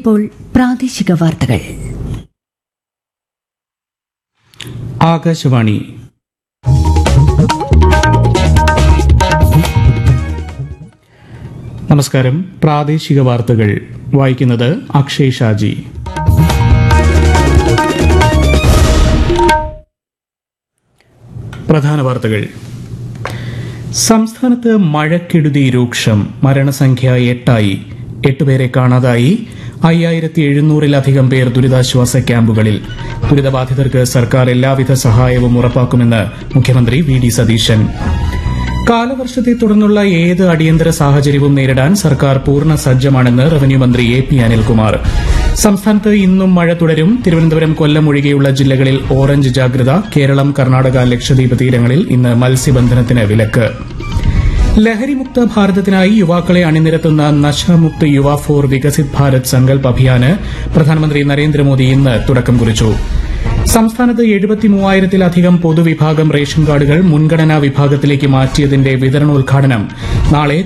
ഇപ്പോൾ പ്രാദേശിക വാർത്തകൾ ആകാശവാണി നമസ്കാരം പ്രാദേശിക വാർത്തകൾ വായിക്കുന്നത് അക്ഷയ് ഷാജി പ്രധാന വാർത്തകൾ സംസ്ഥാനത്ത് മഴക്കെടുതി രൂക്ഷം മരണസംഖ്യ എട്ടായി എട്ടുപേരെ കാണാതായി അയ്യായിരത്തി എഴുന്നൂറിലധികം പേർ ദുരിതാശ്വാസ ക്യാമ്പുകളിൽ ദുരിതബാധിതർക്ക് സർക്കാർ എല്ലാവിധ സഹായവും ഉറപ്പാക്കുമെന്ന് മുഖ്യമന്ത്രി വി ഡി സതീശൻ കാലവർഷത്തെ തുടർന്നുള്ള ഏത് അടിയന്തര സാഹചര്യവും നേരിടാൻ സർക്കാർ പൂർണ്ണ സജ്ജമാണെന്ന് റവന്യൂ മന്ത്രി എ പി അനിൽകുമാർ സംസ്ഥാനത്ത് ഇന്നും മഴ തുടരും തിരുവനന്തപുരം കൊല്ലം ഒഴികെയുള്ള ജില്ലകളിൽ ഓറഞ്ച് ജാഗ്രത കേരളം കർണാടക ലക്ഷദ്വീപ് തീരങ്ങളിൽ ഇന്ന് മത്സ്യബന്ധനത്തിന് വിലക്ക് ലഹരിമുക്ത ഭാരതത്തിനായി യുവാക്കളെ അണിനിരത്തുന്ന നശാമുക്ത് യുവ ഫോർ വികസിത് ഭാരത് സങ്കൽപ് അഭിയാന് പ്രധാനമന്ത്രി നരേന്ദ്രമോദി ഇന്ന് തുടക്കം കുറിച്ചു സംസ്ഥാനത്ത് എഴുപത്തിമൂവായിരത്തിലധികം പൊതുവിഭാഗം റേഷൻ കാർഡുകൾ മുൻഗണനാ വിഭാഗത്തിലേക്ക് മാറ്റിയതിന്റെ വിതരണോദ്ഘാടനം നാളെ